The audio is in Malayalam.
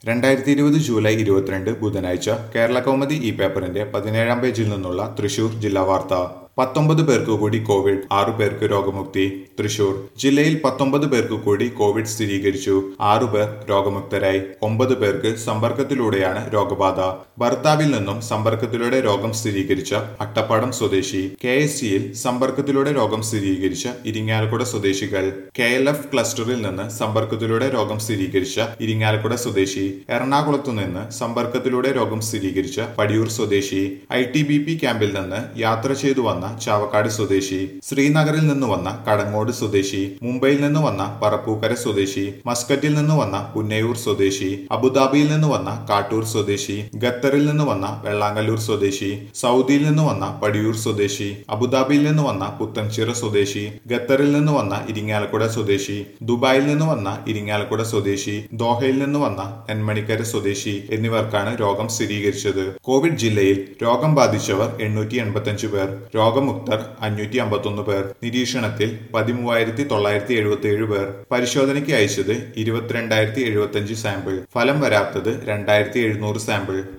രണ്ടായിരത്തി ഇരുപത് ജൂലൈ ഇരുപത്തിരണ്ട് ബുധനാഴ്ച കേരള കൗമുദി ഈ പേപ്പറിന്റെ പതിനേഴാം പേജിൽ നിന്നുള്ള തൃശൂർ ജില്ലാ വാർത്ത പത്തൊമ്പത് പേർക്ക് കൂടി കോവിഡ് ആറു പേർക്ക് രോഗമുക്തി തൃശൂർ ജില്ലയിൽ പത്തൊമ്പത് പേർക്ക് കൂടി കോവിഡ് സ്ഥിരീകരിച്ചു ആറു പേർ രോഗമുക്തരായി ഒമ്പത് പേർക്ക് സമ്പർക്കത്തിലൂടെയാണ് രോഗബാധ ഭർത്താവിൽ നിന്നും സമ്പർക്കത്തിലൂടെ രോഗം സ്ഥിരീകരിച്ച അട്ടപ്പാടം സ്വദേശി കെ എസ് സിയിൽ സമ്പർക്കത്തിലൂടെ രോഗം സ്ഥിരീകരിച്ച ഇരിങ്ങാലക്കുട സ്വദേശികൾ കെ എൽ എഫ് ക്ലസ്റ്ററിൽ നിന്ന് സമ്പർക്കത്തിലൂടെ രോഗം സ്ഥിരീകരിച്ച ഇരിങ്ങാലക്കുട സ്വദേശി എറണാകുളത്തു നിന്ന് സമ്പർക്കത്തിലൂടെ രോഗം സ്ഥിരീകരിച്ച പടിയൂർ സ്വദേശി ഐ ടി ബി പി ക്യാമ്പിൽ നിന്ന് യാത്ര ചെയ്തു വന്ന ചാവക്കാട് സ്വദേശി ശ്രീനഗറിൽ നിന്ന് വന്ന കടങ്ങോട് സ്വദേശി മുംബൈയിൽ നിന്ന് വന്ന പറപ്പൂക്കര സ്വദേശി മസ്കറ്റിൽ നിന്ന് വന്ന പുന്നയൂർ സ്വദേശി അബുദാബിയിൽ നിന്ന് വന്ന കാട്ടൂർ സ്വദേശി ഖത്തറിൽ നിന്ന് വന്ന വെള്ളാങ്കല്ലൂർ സ്വദേശി സൗദിയിൽ നിന്ന് വന്ന പടിയൂർ സ്വദേശി അബുദാബിയിൽ നിന്ന് വന്ന പുത്തൻചിറ സ്വദേശി ഖത്തറിൽ നിന്ന് വന്ന ഇരിങ്ങാലക്കുട സ്വദേശി ദുബായിൽ നിന്ന് വന്ന ഇരിങ്ങാലക്കുട സ്വദേശി ദോഹയിൽ നിന്ന് വന്ന നെന്മണിക്കര സ്വദേശി എന്നിവർക്കാണ് രോഗം സ്ഥിരീകരിച്ചത് കോവിഡ് ജില്ലയിൽ രോഗം ബാധിച്ചവർ എണ്ണൂറ്റി എൺപത്തഞ്ച് പേർ രോഗമുക്തർ അഞ്ഞൂറ്റി അമ്പത്തൊന്ന് പേർ നിരീക്ഷണത്തിൽ പതിമൂവായിരത്തി തൊള്ളായിരത്തി എഴുപത്തി ഏഴ് പേർ പരിശോധനയ്ക്ക് അയച്ചത് ഇരുപത്തിരണ്ടായിരത്തി എഴുപത്തഞ്ച് സാമ്പിൾ ഫലം വരാത്തത് രണ്ടായിരത്തി എഴുന്നൂറ് സാമ്പിൾ